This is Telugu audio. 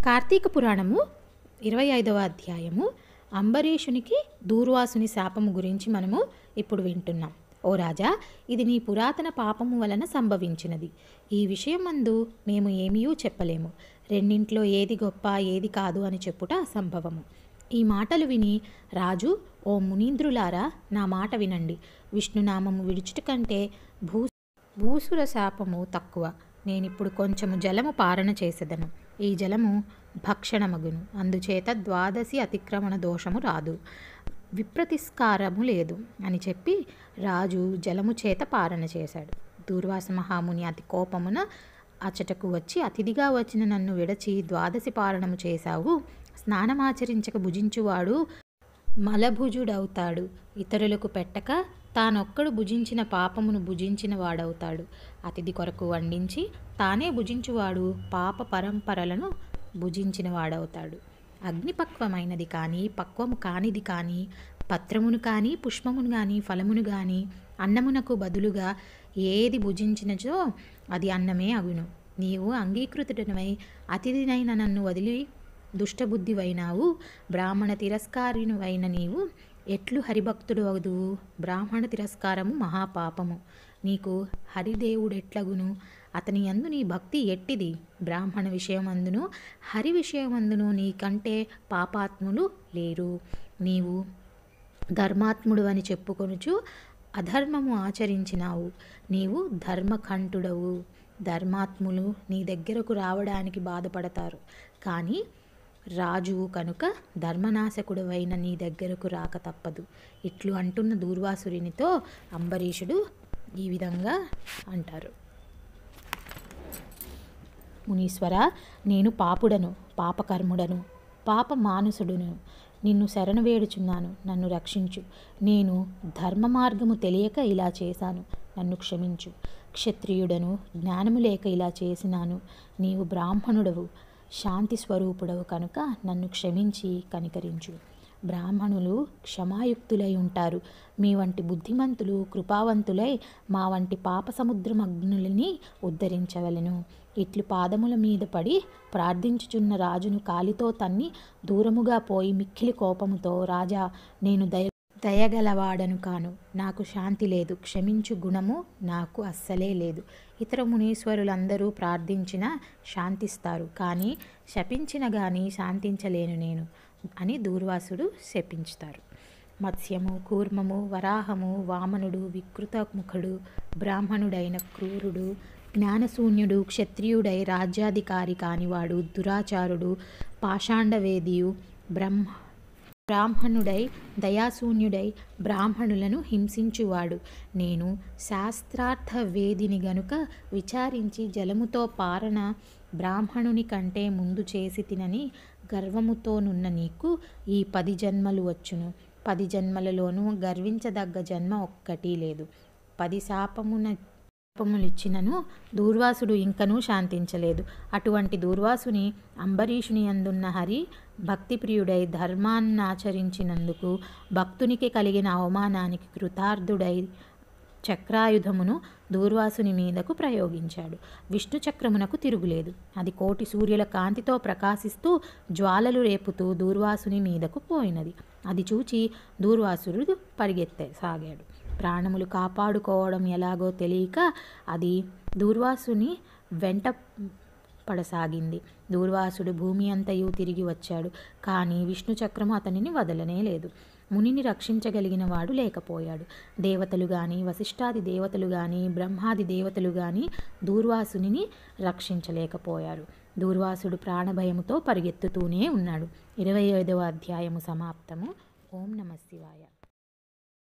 కార్తీక పురాణము ఇరవై ఐదవ అధ్యాయము అంబరీషునికి దూర్వాసుని శాపము గురించి మనము ఇప్పుడు వింటున్నాం ఓ రాజా ఇది నీ పురాతన పాపము వలన సంభవించినది ఈ విషయం మందు మేము ఏమీ చెప్పలేము రెండింట్లో ఏది గొప్ప ఏది కాదు అని చెప్పుట అసంభవము ఈ మాటలు విని రాజు ఓ మునీంద్రులారా నా మాట వినండి విష్ణునామము విడుచుట కంటే భూ భూసుర శాపము తక్కువ నేనిప్పుడు కొంచెము జలము పారణ చేసేదను ఈ జలము భక్షణమగును అందుచేత ద్వాదశి అతిక్రమణ దోషము రాదు విప్రతిస్కారము లేదు అని చెప్పి రాజు జలము చేత పారణ చేశాడు దూర్వాస మహాముని అతి కోపమున అచటకు వచ్చి అతిథిగా వచ్చిన నన్ను విడచి ద్వాదశి పారణము చేశావు స్నానమాచరించక భుజించువాడు మలభుజుడవుతాడు ఇతరులకు పెట్టక తానొక్కడు భుజించిన పాపమును భుజించిన వాడవుతాడు అతిథి కొరకు వండించి తానే భుజించువాడు పాప పరంపరలను భుజించిన వాడవుతాడు అగ్నిపక్వమైనది కానీ పక్వము కానిది కానీ పత్రమును కానీ పుష్పమును కానీ ఫలమును కానీ అన్నమునకు బదులుగా ఏది భుజించినచో అది అన్నమే అగును నీవు అంగీకృతుడనవై అతిథినైన నన్ను వదిలి దుష్టబుద్ధివైనావు బ్రాహ్మణ తిరస్కారినువైన నీవు ఎట్లు హరిభక్తుడు అవదువు బ్రాహ్మణ తిరస్కారము మహాపాపము నీకు హరిదేవుడెట్లగును అతని యందు నీ భక్తి ఎట్టిది బ్రాహ్మణ విషయమందును హరి విషయమందును నీకంటే పాపాత్ములు లేరు నీవు ధర్మాత్ముడు అని చెప్పుకొనుచు అధర్మము ఆచరించినావు నీవు ధర్మకంఠుడవు ధర్మాత్ములు నీ దగ్గరకు రావడానికి బాధపడతారు కానీ రాజు కనుక ధర్మనాశకుడువైన నీ దగ్గరకు రాక తప్పదు ఇట్లు అంటున్న దూర్వాసురునితో అంబరీషుడు ఈ విధంగా అంటారు మునీశ్వర నేను పాపుడను పాపకర్ముడను పాప మానుసుడును నిన్ను శరణు వేడుచున్నాను నన్ను రక్షించు నేను ధర్మ మార్గము తెలియక ఇలా చేశాను నన్ను క్షమించు క్షత్రియుడను జ్ఞానము లేక ఇలా చేసినాను నీవు బ్రాహ్మణుడవు శాంతి స్వరూపుడవు కనుక నన్ను క్షమించి కనికరించు బ్రాహ్మణులు క్షమాయుక్తులై ఉంటారు మీ వంటి బుద్ధిమంతులు కృపావంతులై మా వంటి పాప సముద్రమగ్నులని ఉద్ధరించవలను ఇట్లు పాదముల మీద పడి ప్రార్థించుచున్న రాజును కాలితో తన్ని దూరముగా పోయి మిక్కిలి కోపముతో రాజా నేను దయ దయగలవాడను కాను నాకు శాంతి లేదు క్షమించు గుణము నాకు అస్సలే లేదు ఇతర మునీశ్వరులందరూ ప్రార్థించినా శాంతిస్తారు కానీ శపించిన గాని శాంతించలేను నేను అని దూర్వాసుడు శపించుతారు మత్స్యము కూర్మము వరాహము వామనుడు వికృత ముఖుడు బ్రాహ్మణుడైన క్రూరుడు జ్ఞానశూన్యుడు క్షత్రియుడై రాజ్యాధికారి కానివాడు దురాచారుడు పాషాండవేదియు బ్రహ్మ బ్రాహ్మణుడై దయాశూన్యుడై బ్రాహ్మణులను హింసించువాడు నేను శాస్త్రార్థ వేదిని గనుక విచారించి జలముతో పారణ బ్రాహ్మణుని కంటే ముందు చేసి తినని గర్వముతోనున్న నీకు ఈ పది జన్మలు వచ్చును పది జన్మలలోనూ గర్వించదగ్గ జన్మ ఒక్కటి లేదు పది శాపమున శాపములిచ్చినను దూర్వాసుడు ఇంకనూ శాంతించలేదు అటువంటి దూర్వాసుని అంబరీషుని అందున్న హరి భక్తిప్రియుడై ధర్మాన్నాచరించినందుకు భక్తునికి కలిగిన అవమానానికి కృతార్థుడై చక్రాయుధమును దూర్వాసుని మీదకు ప్రయోగించాడు విష్ణు చక్రమునకు తిరుగులేదు అది కోటి సూర్యుల కాంతితో ప్రకాశిస్తూ జ్వాలలు రేపుతూ దూర్వాసుని మీదకు పోయినది అది చూచి దూర్వాసుడు పరిగెత్తే సాగాడు ప్రాణములు కాపాడుకోవడం ఎలాగో తెలియక అది దూర్వాసుని వెంట పడసాగింది దూర్వాసుడు భూమి అంతయు తిరిగి వచ్చాడు కానీ విష్ణు చక్రము అతనిని వదలనే లేదు మునిని రక్షించగలిగిన వాడు లేకపోయాడు దేవతలు కానీ వశిష్ఠాది దేవతలు కానీ బ్రహ్మాది దేవతలు కానీ దూర్వాసుని రక్షించలేకపోయారు దూర్వాసుడు ప్రాణభయముతో పరిగెత్తుతూనే ఉన్నాడు ఇరవై ఐదవ అధ్యాయము సమాప్తము ఓం నమ శివాయ